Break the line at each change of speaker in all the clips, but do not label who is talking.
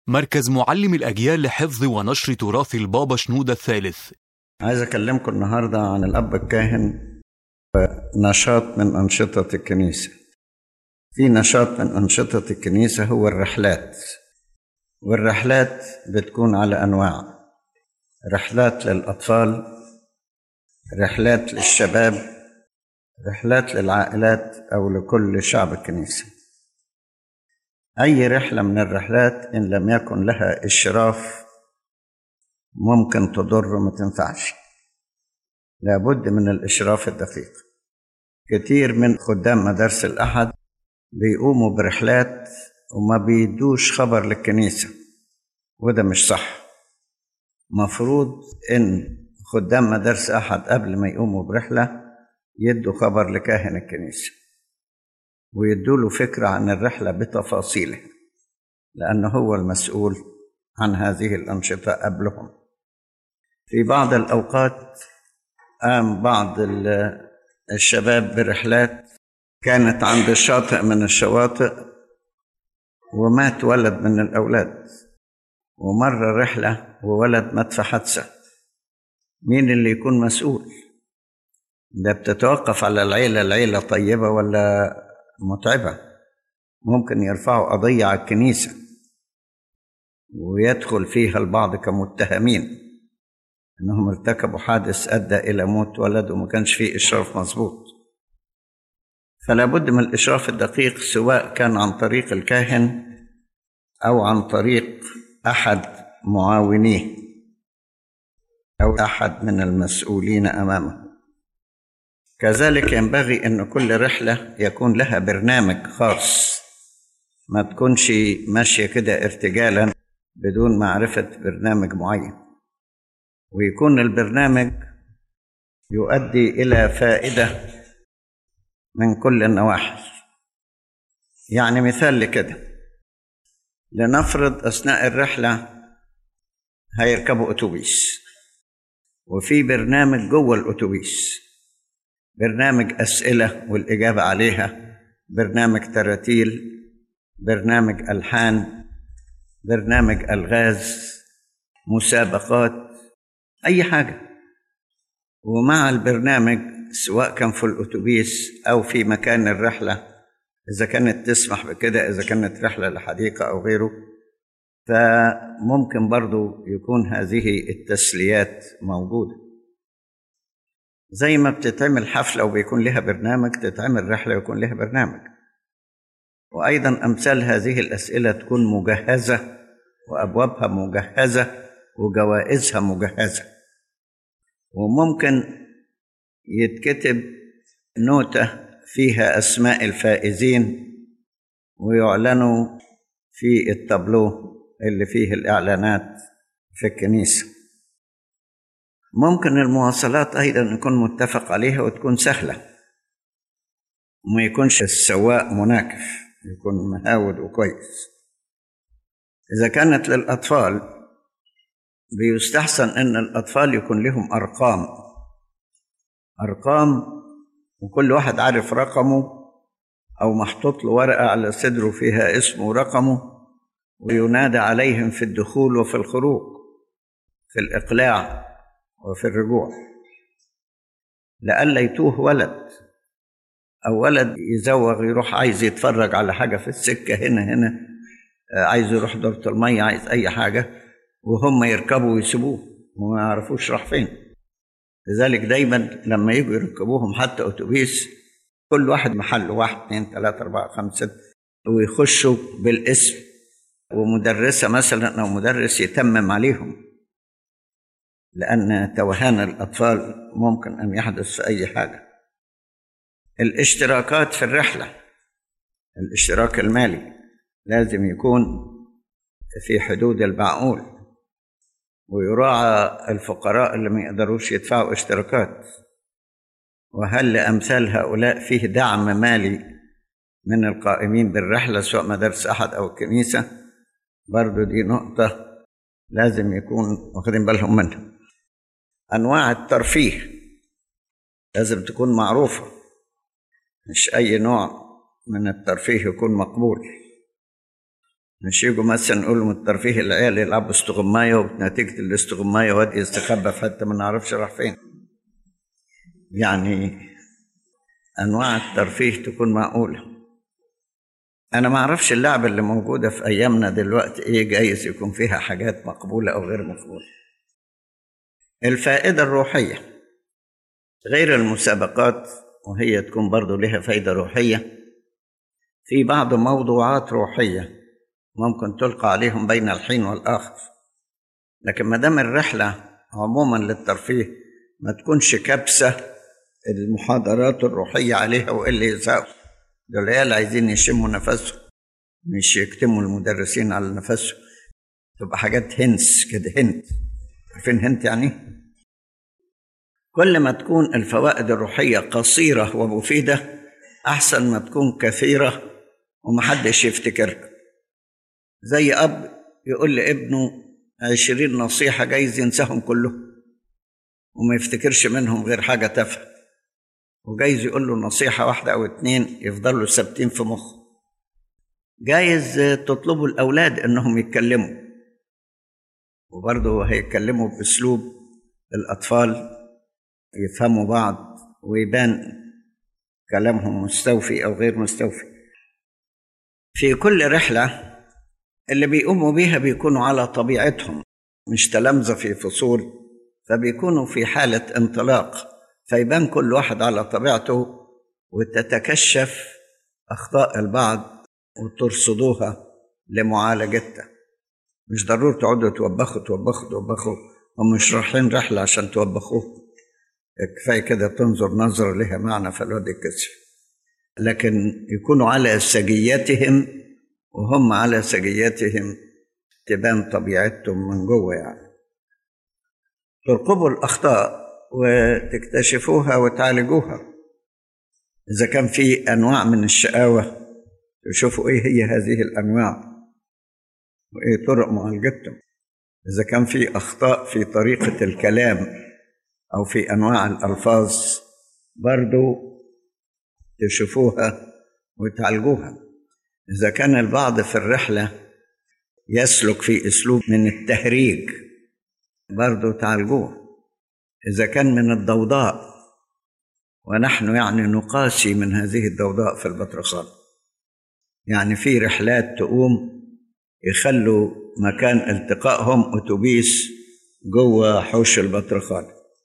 مركز معلم الأجيال لحفظ ونشر تراث البابا شنودة الثالث
عايز أكلمكم النهاردة عن الأب الكاهن ونشاط من أنشطة الكنيسة في نشاط من أنشطة الكنيسة هو الرحلات والرحلات بتكون على أنواع رحلات للأطفال رحلات للشباب رحلات للعائلات أو لكل شعب الكنيسة أي رحلة من الرحلات إن لم يكن لها إشراف ممكن تضر وما تنفعش لابد من الإشراف الدقيق كتير من خدام مدارس الأحد بيقوموا برحلات وما بيدوش خبر للكنيسة وده مش صح مفروض إن خدام مدارس أحد قبل ما يقوموا برحلة يدوا خبر لكاهن الكنيسة ويدوا له فكرة عن الرحلة بتفاصيلها لأنه هو المسؤول عن هذه الأنشطة قبلهم في بعض الأوقات قام بعض الشباب برحلات كانت عند شاطئ من الشواطئ ومات ولد من الأولاد ومر رحلة وولد مات في حادثة مين اللي يكون مسؤول ده بتتوقف على العيلة العيلة طيبة ولا متعبة ممكن يرفعوا قضية على الكنيسة ويدخل فيها البعض كمتهمين انهم ارتكبوا حادث ادى الى موت ولد وما كانش فيه اشراف مظبوط فلا بد من الاشراف الدقيق سواء كان عن طريق الكاهن او عن طريق احد معاونيه او احد من المسؤولين امامه كذلك ينبغي ان كل رحله يكون لها برنامج خاص ما تكونش ماشيه كده ارتجالا بدون معرفه برنامج معين ويكون البرنامج يؤدي الى فائده من كل النواحي يعني مثال لكده لنفرض اثناء الرحله هيركبوا اتوبيس وفي برنامج جوه الاتوبيس برنامج اسئله والاجابه عليها برنامج تراتيل برنامج الحان برنامج الغاز مسابقات اي حاجه ومع البرنامج سواء كان في الاتوبيس او في مكان الرحله اذا كانت تسمح بكده اذا كانت رحله لحديقه او غيره فممكن برضو يكون هذه التسليات موجوده زي ما بتتعمل حفله وبيكون لها برنامج تتعمل رحله ويكون لها برنامج وايضا امثال هذه الاسئله تكون مجهزه وابوابها مجهزه وجوائزها مجهزه وممكن يتكتب نوتة فيها أسماء الفائزين ويعلنوا في التابلو اللي فيه الإعلانات في الكنيسة ممكن المواصلات أيضا يكون متفق عليها وتكون سهلة وما يكونش السواق مناكف يكون مهاود وكويس إذا كانت للأطفال بيستحسن ان الاطفال يكون لهم ارقام ارقام وكل واحد عارف رقمه او محطوط له ورقه على صدره فيها اسمه ورقمه وينادى عليهم في الدخول وفي الخروج في الاقلاع وفي الرجوع لئلا يتوه ولد او ولد يزوغ يروح عايز يتفرج على حاجه في السكه هنا هنا عايز يروح دورة المية عايز أي حاجة وهم يركبوا ويسيبوه وما يعرفوش راح فين لذلك دايما لما يجوا يركبوهم حتى اتوبيس كل واحد محل واحد اثنين ثلاثة أربعة خمسة ستة ويخشوا بالاسم ومدرسة مثلا أو مدرس يتمم عليهم لأن توهان الأطفال ممكن أن يحدث في أي حاجة الاشتراكات في الرحلة الاشتراك المالي لازم يكون في حدود المعقول ويراعى الفقراء اللي ما يقدروش يدفعوا اشتراكات وهل لأمثال هؤلاء فيه دعم مالي من القائمين بالرحلة سواء مدارس أحد أو الكنيسة برضو دي نقطة لازم يكون واخدين بالهم منها أنواع الترفيه لازم تكون معروفة مش أي نوع من الترفيه يكون مقبول مش يجوا مثلا نقول من الترفيه العيال يلعبوا استغمايه وبنتيجه الاستغمايه واد يستخبى في حته ما نعرفش راح فين يعني انواع الترفيه تكون معقوله انا ما اعرفش اللعبه اللي موجوده في ايامنا دلوقتي ايه جايز يكون فيها حاجات مقبوله او غير مقبوله الفائده الروحيه غير المسابقات وهي تكون برضو لها فايده روحيه في بعض موضوعات روحيه ممكن تلقى عليهم بين الحين والاخر لكن ما دام الرحله عموما للترفيه ما تكونش كبسه المحاضرات الروحيه عليها واللي يزهقوا دول العيال عايزين يشموا نفسهم مش يكتموا المدرسين على نفسهم تبقى حاجات هنس كده هنت عارفين هنت يعني كل ما تكون الفوائد الروحية قصيرة ومفيدة أحسن ما تكون كثيرة ومحدش يفتكرها زي أب يقول لابنه عشرين نصيحة جايز ينساهم كلهم وما يفتكرش منهم غير حاجة تافهة وجايز يقول له نصيحة واحدة أو اتنين يفضلوا ثابتين في مخه جايز تطلبوا الأولاد إنهم يتكلموا وبرضه هيتكلموا بأسلوب الأطفال يفهموا بعض ويبان كلامهم مستوفي أو غير مستوفي في كل رحلة اللي بيقوموا بيها بيكونوا على طبيعتهم مش تلامذة في فصول فبيكونوا في حالة انطلاق فيبان كل واحد على طبيعته وتتكشف أخطاء البعض وترصدوها لمعالجتها مش ضروري تقعدوا توبخوا توبخوا توبخوا هم مش رايحين رحلة عشان توبخوه كفاية كده تنظر نظرة لها معنى فالواد يتكسر لكن يكونوا على سجيتهم وهم على سجيتهم تبان طبيعتهم من جوه يعني ترقبوا الأخطاء وتكتشفوها وتعالجوها إذا كان في أنواع من الشقاوة تشوفوا إيه هي هذه الأنواع وإيه طرق معالجتهم إذا كان في أخطاء في طريقة الكلام أو في أنواع الألفاظ برضو تشوفوها وتعالجوها إذا كان البعض في الرحلة يسلك في أسلوب من التهريج برضو تعالجوه إذا كان من الضوضاء ونحن يعني نقاسي من هذه الضوضاء في البطرخان يعني في رحلات تقوم يخلوا مكان التقائهم أتوبيس جوه حوش البطرخان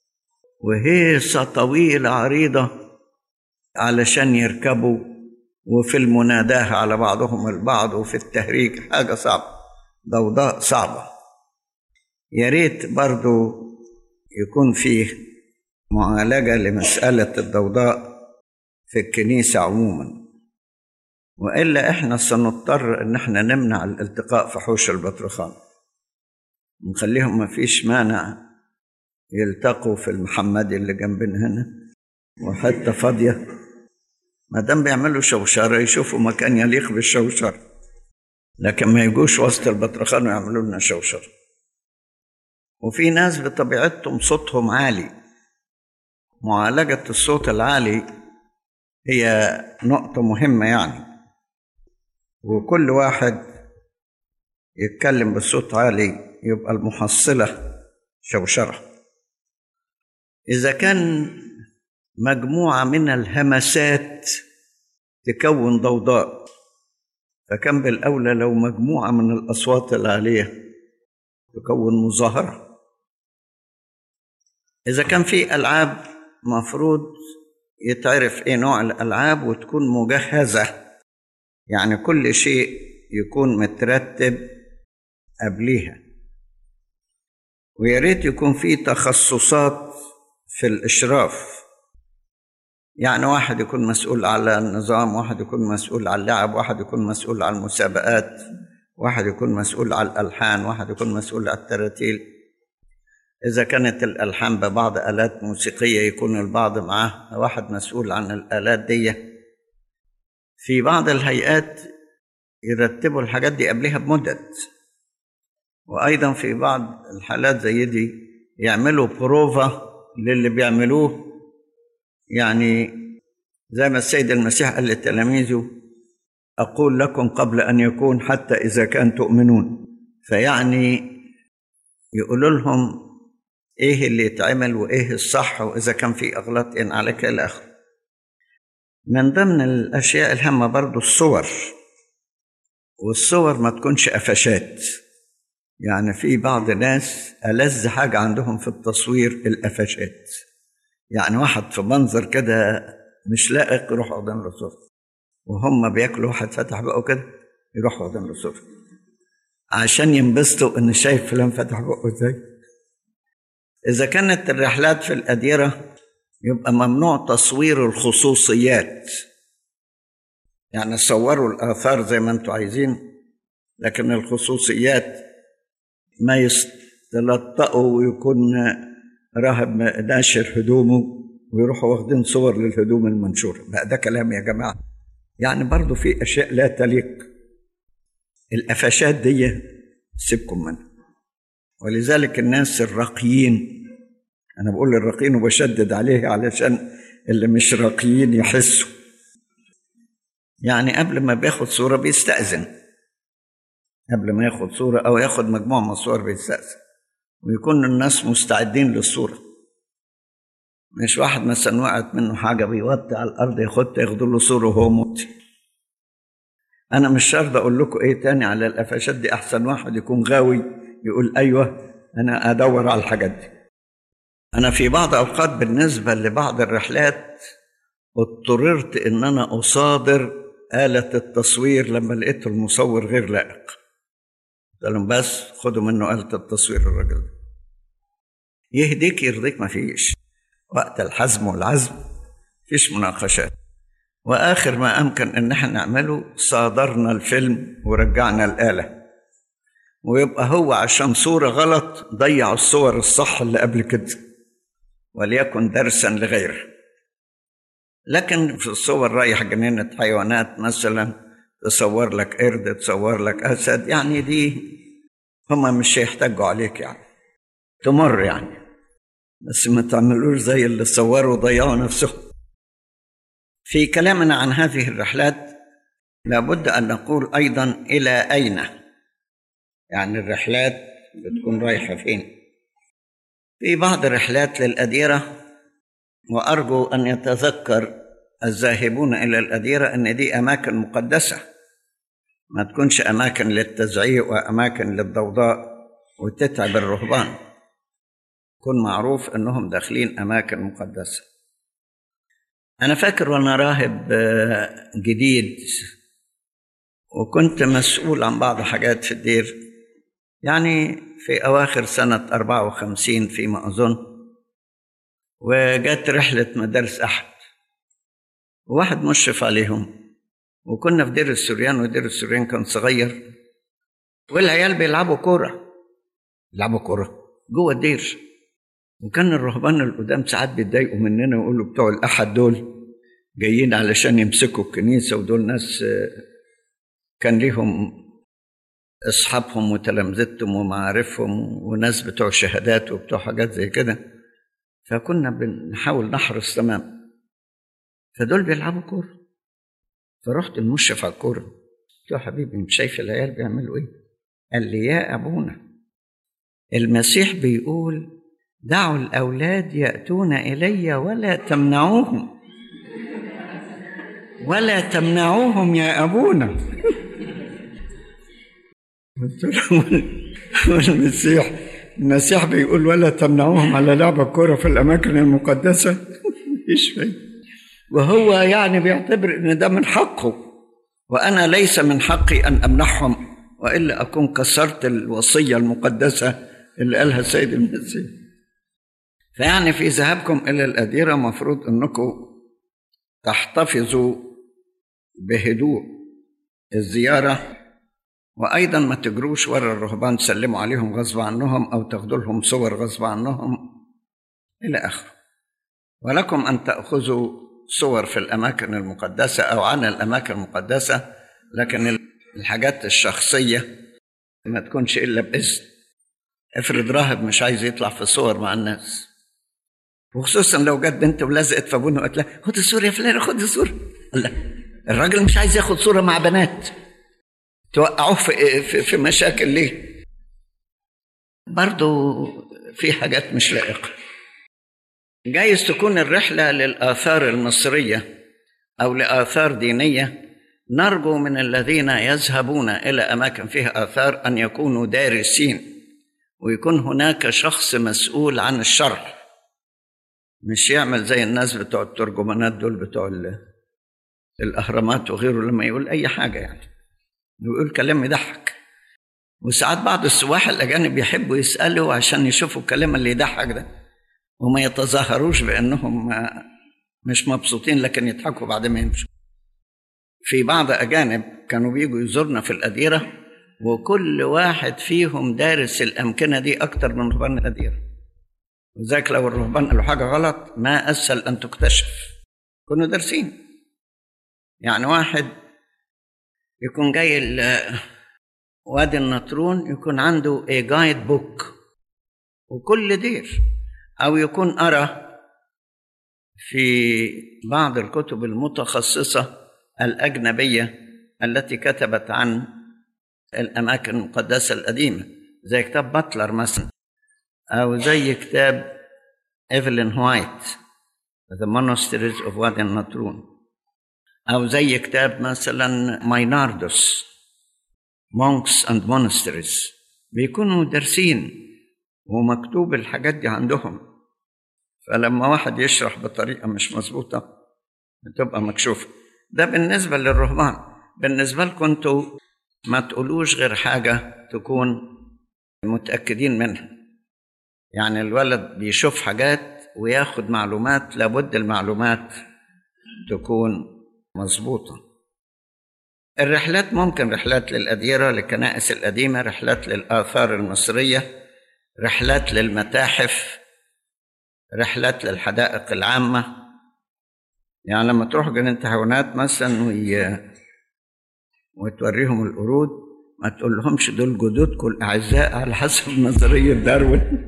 وهيصة طويلة عريضة علشان يركبوا وفي المناداة على بعضهم البعض وفي التهريج حاجة صعبة ضوضاء صعبة يا ريت برضو يكون فيه معالجة لمسألة الضوضاء في الكنيسة عموما وإلا إحنا سنضطر إن إحنا نمنع الالتقاء في حوش البطرخان نخليهم ما فيش مانع يلتقوا في المحمدي اللي جنبنا هنا وحتة فاضية ما دام بيعملوا شوشرة يشوفوا مكان يليق بالشوشرة لكن ما يجوش وسط البطرخان ويعملوا لنا شوشرة وفي ناس بطبيعتهم صوتهم عالي معالجة الصوت العالي هي نقطة مهمة يعني وكل واحد يتكلم بصوت عالي يبقى المحصلة شوشرة إذا كان مجموعة من الهمسات تكون ضوضاء فكان بالأولى لو مجموعة من الأصوات العالية تكون مظاهرة إذا كان في ألعاب مفروض يتعرف إيه نوع الألعاب وتكون مجهزة يعني كل شيء يكون مترتب قبليها ويا ريت يكون في تخصصات في الإشراف يعني واحد يكون مسؤول على النظام واحد يكون مسؤول على اللعب واحد يكون مسؤول على المسابقات واحد يكون مسؤول على الألحان واحد يكون مسؤول على التراتيل إذا كانت الألحان ببعض آلات موسيقية يكون البعض معاه واحد مسؤول عن الآلات دي في بعض الهيئات يرتبوا الحاجات دي قبلها بمدد وأيضا في بعض الحالات زي دي يعملوا بروفا للي بيعملوه يعني زي ما السيد المسيح قال لتلاميذه أقول لكم قبل أن يكون حتى إذا كان تؤمنون فيعني يقولوا لهم إيه اللي يتعمل وإيه الصح وإذا كان في أغلاط إن عليك إلى آخره من ضمن الأشياء الهامة برضو الصور والصور ما تكونش قفشات يعني في بعض الناس ألذ حاجة عندهم في التصوير القفشات يعني واحد في منظر كده مش لائق يروح واخدين له صورة وهم بياكلوا واحد فتح بقه كده يروح واخدين له صورة عشان ينبسطوا ان شايف فلان فتح بقه ازاي اذا كانت الرحلات في الاديره يبقى ممنوع تصوير الخصوصيات يعني صوروا الاثار زي ما انتم عايزين لكن الخصوصيات ما يستلطقوا ويكون راهب ناشر هدومه ويروحوا واخدين صور للهدوم المنشوره بقى ده كلام يا جماعه يعني برضو في اشياء لا تليق القفشات دي سيبكم منها ولذلك الناس الراقيين انا بقول الراقيين وبشدد عليه علشان اللي مش راقيين يحسوا يعني قبل ما بياخد صوره بيستأذن قبل ما ياخد صوره او ياخد مجموعه من الصور بيستأذن ويكون الناس مستعدين للصوره مش واحد مثلا وقعت منه حاجه بيوطي على الارض ياخد ياخدوا له صوره وهو موت انا مش شرط اقول لكم ايه تاني على القفشات دي احسن واحد يكون غاوي يقول ايوه انا ادور على الحاجات دي انا في بعض اوقات بالنسبه لبعض الرحلات اضطررت ان انا اصادر آلة التصوير لما لقيت المصور غير لائق قلت لهم بس خدوا منه آلة التصوير الراجل ده يهديك يرضيك ما فيش وقت الحزم والعزم فيش مناقشات واخر ما امكن ان احنا نعمله صادرنا الفيلم ورجعنا الاله ويبقى هو عشان صوره غلط ضيع الصور الصح اللي قبل كده وليكن درسا لغيره لكن في الصور رايح جنينة حيوانات مثلا تصور لك قرد تصور لك أسد يعني دي هما مش هيحتاجوا عليك يعني تمر يعني بس ما تعملوش زي اللي صوروا وضيعوا نفسهم في كلامنا عن هذه الرحلات لابد ان نقول ايضا الى اين يعني الرحلات بتكون رايحه فين في بعض الرحلات للاديره وارجو ان يتذكر الذاهبون الى الاديره ان دي اماكن مقدسه ما تكونش اماكن للتزعيق واماكن للضوضاء وتتعب الرهبان كن معروف انهم داخلين اماكن مقدسه أنا فاكر وأنا راهب جديد وكنت مسؤول عن بعض حاجات في الدير يعني في أواخر سنة 54 فيما أظن وجت رحلة مدارس أحد وواحد مشرف عليهم وكنا في دير السوريان ودير السوريان كان صغير والعيال بيلعبوا كورة يلعبوا كورة جوه الدير وكان الرهبان القدام ساعات بيتضايقوا مننا ويقولوا بتوع الأحد دول جايين علشان يمسكوا الكنيسة ودول ناس كان ليهم أصحابهم وتلامذتهم ومعارفهم وناس بتوع شهادات وبتوع حاجات زي كده فكنا بنحاول نحرص تمام فدول بيلعبوا كورة فرحت المشرف على الكورة قلت له حبيبي مش شايف العيال بيعملوا ايه؟ قال لي يا أبونا المسيح بيقول دعوا الأولاد يأتون إلي ولا تمنعوهم ولا تمنعوهم يا أبونا قلت له المسيح المسيح بيقول ولا تمنعوهم على لعب الكرة في الأماكن المقدسة مفيش فايدة وهو يعني بيعتبر إن ده من حقه وأنا ليس من حقي أن أمنحهم وإلا أكون كسرت الوصية المقدسة اللي قالها السيد المسيح فيعني في ذهابكم إلى الأديرة مفروض أنكم تحتفظوا بهدوء الزيارة وأيضا ما تجروش ورا الرهبان تسلموا عليهم غصب عنهم أو تاخدوا لهم صور غصب عنهم إلى آخره ولكم أن تأخذوا صور في الأماكن المقدسة أو عن الأماكن المقدسة لكن الحاجات الشخصية ما تكونش إلا بإذن افرض راهب مش عايز يطلع في صور مع الناس وخصوصا لو جت بنت ولزقت في ابونا وقالت لها خد الصوره يا فلان خد الصوره لا الراجل مش عايز ياخد صورة مع بنات توقعوه في, في, في مشاكل ليه برضو في حاجات مش لائقة جايز تكون الرحلة للآثار المصرية أو لآثار دينية نرجو من الذين يذهبون إلى أماكن فيها آثار أن يكونوا دارسين ويكون هناك شخص مسؤول عن الشرح مش يعمل زي الناس بتوع الترجمانات دول بتوع الأهرامات وغيره لما يقول أي حاجة يعني يقول كلام يضحك وساعات بعض السواح الأجانب يحبوا يسألوا عشان يشوفوا الكلام اللي يضحك ده وما يتظاهروش بأنهم مش مبسوطين لكن يضحكوا بعد ما يمشوا في بعض أجانب كانوا بيجوا يزورنا في الأديرة وكل واحد فيهم دارس الأمكنة دي أكتر من رهبان الأديرة وذاك لو الرهبان قالوا حاجة غلط ما أسهل أن تكتشف كانوا دارسين يعني واحد يكون جاي وادي النطرون يكون عنده a guide book وكل دير أو يكون أرى في بعض الكتب المتخصصة الأجنبية التي كتبت عن الأماكن المقدسة القديمة زي كتاب باتلر مثلا أو زي كتاب إيفلين هوايت The Monasteries of Wadi النطرون أو زي كتاب مثلا مايناردوس Monks and Monasteries بيكونوا دارسين ومكتوب الحاجات دي عندهم فلما واحد يشرح بطريقة مش مظبوطة بتبقى مكشوفة ده بالنسبة للرهبان بالنسبة لكم انتوا ما تقولوش غير حاجة تكون متأكدين منها يعني الولد بيشوف حاجات وياخد معلومات لابد المعلومات تكون مظبوطة الرحلات ممكن رحلات للأديرة للكنائس القديمة رحلات للآثار المصرية رحلات للمتاحف رحلات للحدائق العامة يعني لما تروح جنينة حيوانات مثلا وي... وتوريهم القرود ما تقول لهمش دول جدودكم الأعزاء على حسب نظرية داروين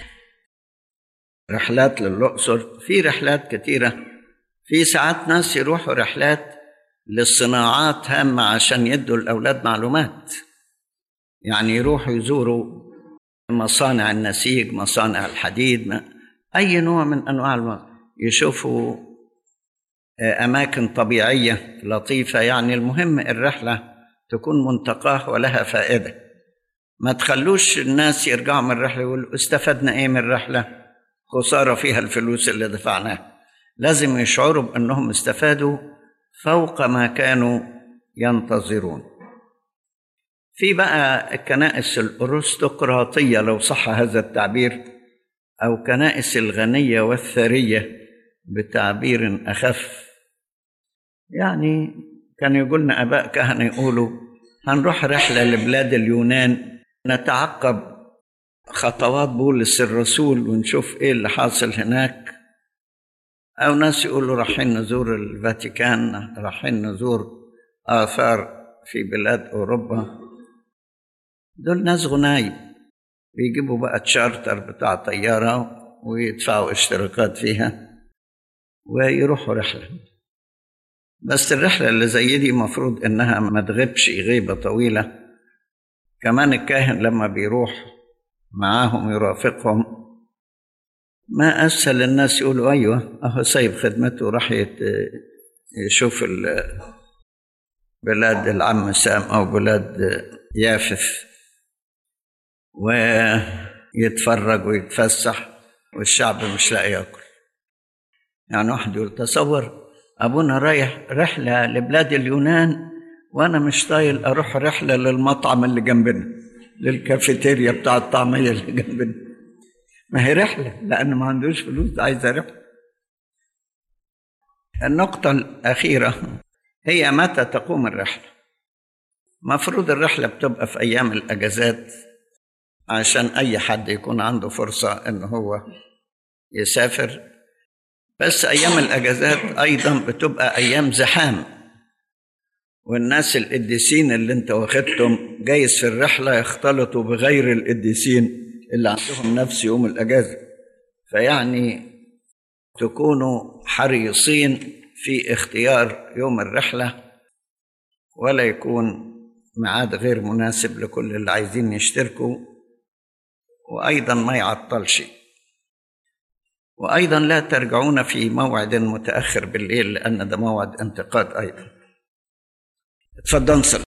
رحلات للأقصر في رحلات كتيرة في ساعات ناس يروحوا رحلات للصناعات هامة عشان يدوا الأولاد معلومات يعني يروحوا يزوروا مصانع النسيج مصانع الحديد ما أي نوع من أنواع المصانع يشوفوا أماكن طبيعية لطيفة يعني المهم الرحلة تكون منتقاه ولها فائدة ما تخلوش الناس يرجعوا من الرحلة يقولوا استفدنا إيه من الرحلة خسارة فيها الفلوس اللي دفعناها لازم يشعروا بأنهم استفادوا فوق ما كانوا ينتظرون في بقى الكنائس الأرستقراطية لو صح هذا التعبير أو كنائس الغنية والثرية بتعبير أخف يعني كان يقولنا آباء كهنة يقولوا هنروح رحلة لبلاد اليونان نتعقب خطوات بولس الرسول ونشوف ايه اللي حاصل هناك او ناس يقولوا رايحين نزور الفاتيكان رايحين نزور اثار في بلاد اوروبا دول ناس غناي بيجيبوا بقى تشارتر بتاع طياره ويدفعوا اشتراكات فيها ويروحوا رحله بس الرحله اللي زي دي المفروض انها ما تغيبش غيبه طويله كمان الكاهن لما بيروح معاهم يرافقهم ما أسهل الناس يقولوا أيوة أهو سايب خدمته راح يشوف بلاد العم سام أو بلاد يافث ويتفرج ويتفسح والشعب مش لاقي ياكل يعني واحد يقول تصور أبونا رايح رحلة لبلاد اليونان وأنا مش طايل أروح رحلة للمطعم اللي جنبنا للكافيتيريا بتاع الطعمية اللي جنبنا ما هي رحلة لأن ما عندوش فلوس عايزة رحلة النقطة الأخيرة هي متى تقوم الرحلة مفروض الرحلة بتبقى في أيام الأجازات عشان أي حد يكون عنده فرصة إن هو يسافر بس أيام الأجازات أيضا بتبقى أيام زحام والناس القديسين اللي انت واخدتهم جايز في الرحله يختلطوا بغير القديسين اللي عندهم نفس يوم الاجازه فيعني تكونوا حريصين في اختيار يوم الرحله ولا يكون ميعاد غير مناسب لكل اللي عايزين يشتركوا وأيضا ما يعطلش وأيضا لا ترجعون في موعد متأخر بالليل لأن ده موعد انتقاد أيضا اتفضل